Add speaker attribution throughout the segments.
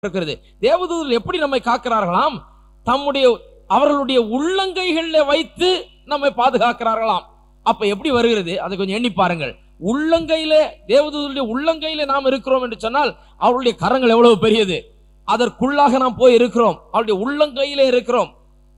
Speaker 1: இருக்கிறது தேவதூதர்கள் எப்படி நம்மை காக்கிறார்களாம் தம்முடைய அவர்களுடைய உள்ளங்கைகளில் வைத்து நம்மை பாதுகாக்கிறார்களாம் அப்ப எப்படி வருகிறது அதை கொஞ்சம் எண்ணி பாருங்கள் உள்ளங்கையில தேவதூதருடைய உள்ளங்கையில நாம் இருக்கிறோம் என்று சொன்னால் அவருடைய கரங்கள் எவ்வளவு பெரியது அதற்குள்ளாக நாம் போய் இருக்கிறோம் அவருடைய உள்ளங்கையிலே இருக்கிறோம்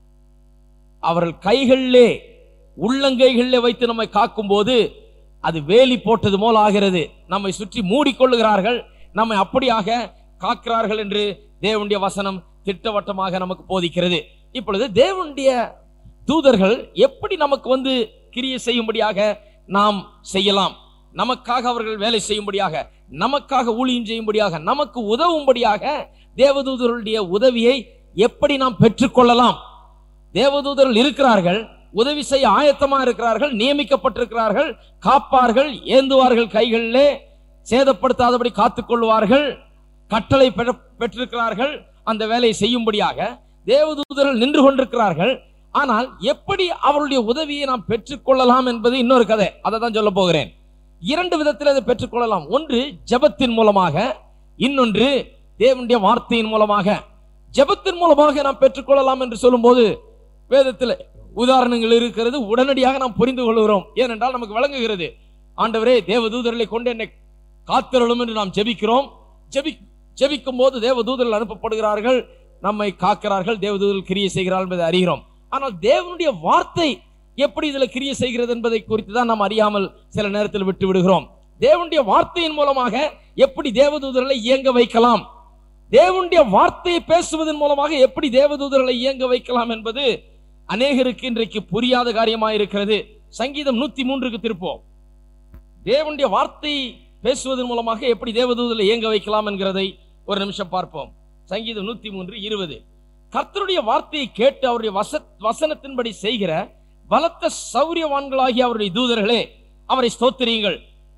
Speaker 1: அவர்கள் கைகளிலே உள்ளங்கைகளிலே வைத்து நம்மை காக்கும் போது அது வேலி போட்டது போல் ஆகிறது நம்மை சுற்றி மூடிக்கொள்ளுகிறார்கள் நம்மை அப்படியாக காக்கிறார்கள் என்று தேவனுடைய வசனம் திட்டவட்டமாக நமக்கு போதிக்கிறது இப்பொழுது தேவனுடைய தூதர்கள் எப்படி நமக்கு வந்து கிரியை செய்யும்படியாக நாம் செய்யலாம் நமக்காக அவர்கள் வேலை செய்யும்படியாக நமக்காக ஊழியம் செய்யும்படியாக நமக்கு உதவும்படியாக தேவதூதர்களுடைய உதவியை எப்படி நாம் பெற்றுக்கொள்ளலாம் தேவதூதர்கள் இருக்கிறார்கள் உதவி செய்ய ஆயத்தமா இருக்கிறார்கள் நியமிக்கப்பட்டிருக்கிறார்கள் காப்பார்கள் ஏந்துவார்கள் கைகளிலே சேதப்படுத்தாதபடி காத்துக்கொள்வார்கள் கட்டளை பெற- பெற்றிருக்கிறார்கள் அந்த வேலையை செய்யும்படியாக தேவதூதர்கள் நின்று கொண்டிருக்கிறார்கள் ஆனால் எப்படி அவருடைய உதவியை நாம் பெற்றுக்கொள்ளலாம் என்பது இன்னொரு கதை அதை தான் சொல்ல போகிறேன் இரண்டு விதத்தில் அதை பெற்றுக்கொள்ளலாம் ஒன்று ஜெபத்தின் மூலமாக இன்னொன்று தேவனுடைய வார்த்தையின் மூலமாக ஜெபத்தின் மூலமாக நாம் பெற்றுக்கொள்ளலாம் என்று சொல்லும்போது வேதத்தில் உதாரணங்கள் இருக்கிறது உடனடியாக நாம் புரிந்து கொள்கிறோம் ஏனென்றால் நமக்கு விளங்குகிறது ஆண்டவரே தேவதூதர்களை கொண்டு என்னை காத்திரளும் என்று நாம் ஜெபிக்கிறோம் ஜெபி ஜெபிக்கும் போது தேவதூதர்கள் அனுப்பப்படுகிறார்கள் நம்மை காக்கிறார்கள் தேவதூதர்கள் கிரியை செய்கிறார்கள் என்பதை அறிகிறோம் ஆனால் தேவனுடைய வார்த்தை எப்படி இதுல கிரியை செய்கிறது என்பதை குறித்து தான் நாம் அறியாமல் சில நேரத்தில் விட்டு விடுகிறோம் தேவனுடைய வார்த்தையின் மூலமாக எப்படி தேவதூதர்களை இயங்க வைக்கலாம் தேவனுடைய வார்த்தையை பேசுவதன் மூலமாக எப்படி தேவதூதர்களை இயங்க வைக்கலாம் என்பது அநேகருக்கு இன்றைக்கு புரியாத காரியமாக இருக்கிறது சங்கீதம் நூத்தி மூன்றுக்கு திருப்போம் தேவனுடைய வார்த்தை பேசுவதன் மூலமாக எப்படி தேவதூதர்களை இயங்க வைக்கலாம் என்கிறதை ஒரு நிமிஷம் பார்ப்போம் சங்கீதம் நூத்தி மூன்று இருபது கர்த்தருடைய வார்த்தையை கேட்டு அவருடைய வச வசனத்தின்படி செய்கிற பலத்த சௌரியவான்களாகிய அவருடைய தூதர்களே அவரை ஸ்தோத்திரியுங்கள்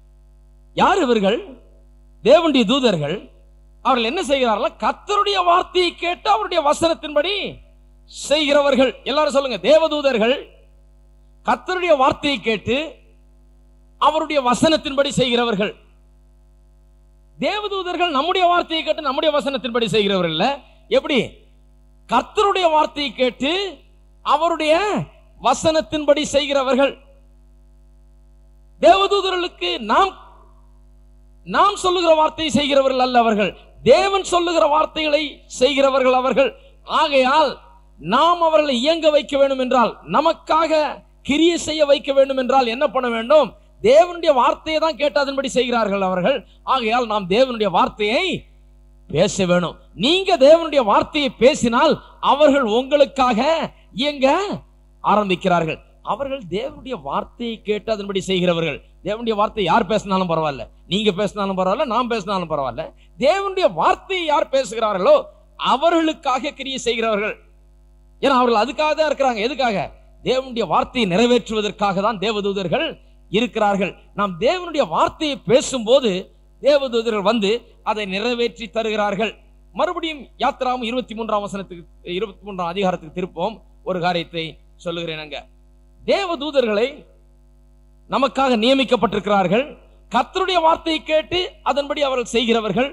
Speaker 1: யார் இவர்கள் தேவனுடைய தூதர்கள் அவர்கள் என்ன செய்கிறார்கள் கர்த்தருடைய வார்த்தையை கேட்டு அவருடைய வசனத்தின்படி செய்கிறவர்கள் எல்லாரும் சொல்லுங்க தேவதூதர்கள் கர்த்தருடைய வார்த்தையை கேட்டு அவருடைய வசனத்தின்படி செய்கிறவர்கள் தேவதூதர்கள் நம்முடைய வார்த்தையை கேட்டு நம்முடைய வசனத்தின்படி செய்கிறவர்கள் இல்ல எப்படி கர்த்தருடைய வார்த்தையை கேட்டு அவருடைய வசனத்தின்படி செய்கிறவர்கள் தேவதூதர்களுக்கு நாம் நாம் சொல்லுகிற வார்த்தையை செய்கிறவர்கள் அல்ல அவர்கள் தேவன் சொல்லுகிற வார்த்தைகளை செய்கிறவர்கள் அவர்கள் ஆகையால் நாம் அவர்களை இயங்க வைக்க வேண்டும் என்றால் நமக்காக கிரியை செய்ய வைக்க வேண்டும் என்றால் என்ன பண்ண வேண்டும் தேவனுடைய வார்த்தையை தான் கேட்டு அதன்படி செய்கிறார்கள் அவர்கள் ஆகையால் நாம் தேவனுடைய வார்த்தையை பேச வேணும் நீங்க தேவனுடைய வார்த்தையை பேசினால் அவர்கள் உங்களுக்காக இயங்க ஆரம்பிக்கிறார்கள் அவர்கள் தேவனுடைய வார்த்தையை கேட்டு அதன்படி செய்கிறவர்கள் தேவனுடைய வார்த்தை யார் பேசினாலும் பரவாயில்ல நீங்க பேசினாலும் பரவாயில்ல நான் பேசினாலும் பரவாயில்ல தேவனுடைய வார்த்தையை யார் பேசுகிறார்களோ அவர்களுக்காக கிரியை செய்கிறவர்கள் ஏன்னா அவர்கள் அதுக்காக தான் இருக்கிறாங்க எதுக்காக தேவனுடைய வார்த்தையை நிறைவேற்றுவதற்காக தான் தேவதூதர்கள் இருக்கிறார்கள் நாம் தேவனுடைய வார்த்தையை பேசும்போது தேவதூதர்கள் வந்து அதை நிறைவேற்றி தருகிறார்கள் மறுபடியும் யாத்திராவும் இருபத்தி மூன்றாம் வசனத்துக்கு இருபத்தி மூன்றாம் அதிகாரத்துக்கு திருப்போம் ஒரு காரியத்தை சொல்லுகிறேன் அங்க தேவதூதர்களை நமக்காக நியமிக்கப்பட்டிருக்கிறார்கள் கர்த்தருடைய வார்த்தையை கேட்டு அதன்படி அவர்கள் செய்கிறவர்கள்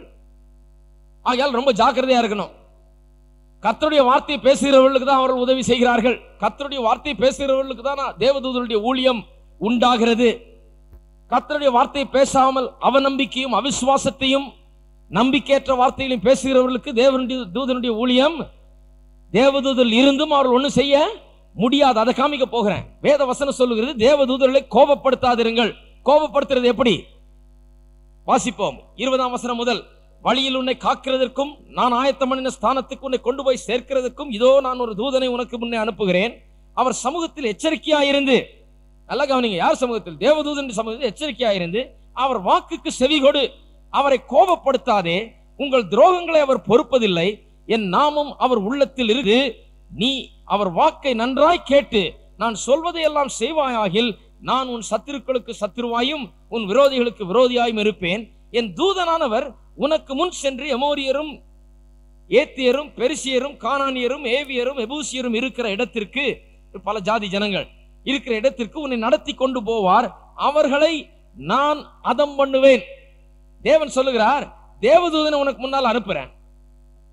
Speaker 1: ஆகையால் ரொம்ப ஜாக்கிரதையா இருக்கணும் கர்த்தருடைய வார்த்தையை பேசுகிறவர்களுக்கு தான் அவர்கள் உதவி செய்கிறார்கள் கர்த்தருடைய வார்த்தையை பேசுகிறவர்களுக்கு தான் தேவதூதருடைய ஊழியம் உண்டாகிறது கர்த்தருடைய வார்த்தையை பேசாமல் அவநம்பிக்கையும் அவிசுவாசத்தையும் நம்பிக்கையற்ற வார்த்தைகளையும் பேசுகிறவர்களுக்கு தேவனுடைய தூதனுடைய ஊழியம் தேவதூதர்கள் இருந்தும் அவர்கள் ஒண்ணும் செய்ய முடியாது அதை காமிக்க போகிறேன் வேத வசனம் சொல்லுகிறது தேவதூதர்களை கோபப்படுத்தாதிருங்கள் கோபப்படுத்துறது எப்படி வாசிப்போம் இருபதாம் வசனம் முதல் வழியில் உன்னை காக்கிறதற்கும் நான் ஆயத்தம் பண்ணின ஸ்தானத்துக்கு உன்னை கொண்டு போய் சேர்க்கிறதற்கும் இதோ நான் ஒரு தூதனை உனக்கு முன்னே அனுப்புகிறேன் அவர் சமூகத்தில் எச்சரிக்கையாயிருந்து நல்லா கவனிங்க யார் சமூகத்தில் தேவதூதன் சமூகத்தில் எச்சரிக்கையாயிருந்து அவர் வாக்குக்கு செவி கொடு அவரை கோபப்படுத்தாதே உங்கள் துரோகங்களை அவர் பொறுப்பதில்லை என் நாமம் அவர் உள்ளத்தில் இருக்கு நீ அவர் வாக்கை நன்றாய் கேட்டு நான் சொல்வதை எல்லாம் செய்வாயாகில் நான் உன் சத்துருக்களுக்கு சத்துருவாயும் உன் விரோதிகளுக்கு விரோதியாயும் இருப்பேன் என் தூதனானவர் உனக்கு முன் சென்று எமோரியரும் ஏத்தியரும் பெருசியரும் கானானியரும் ஏவியரும் எபூசியரும் இருக்கிற இடத்திற்கு பல ஜாதி ஜனங்கள் இருக்கிற இடத்திற்கு உன்னை நடத்தி கொண்டு போவார் அவர்களை நான் அதம் பண்ணுவேன் தேவன் சொல்லுகிறார் தேவதூதனை உனக்கு முன்னால் அனுப்புறேன்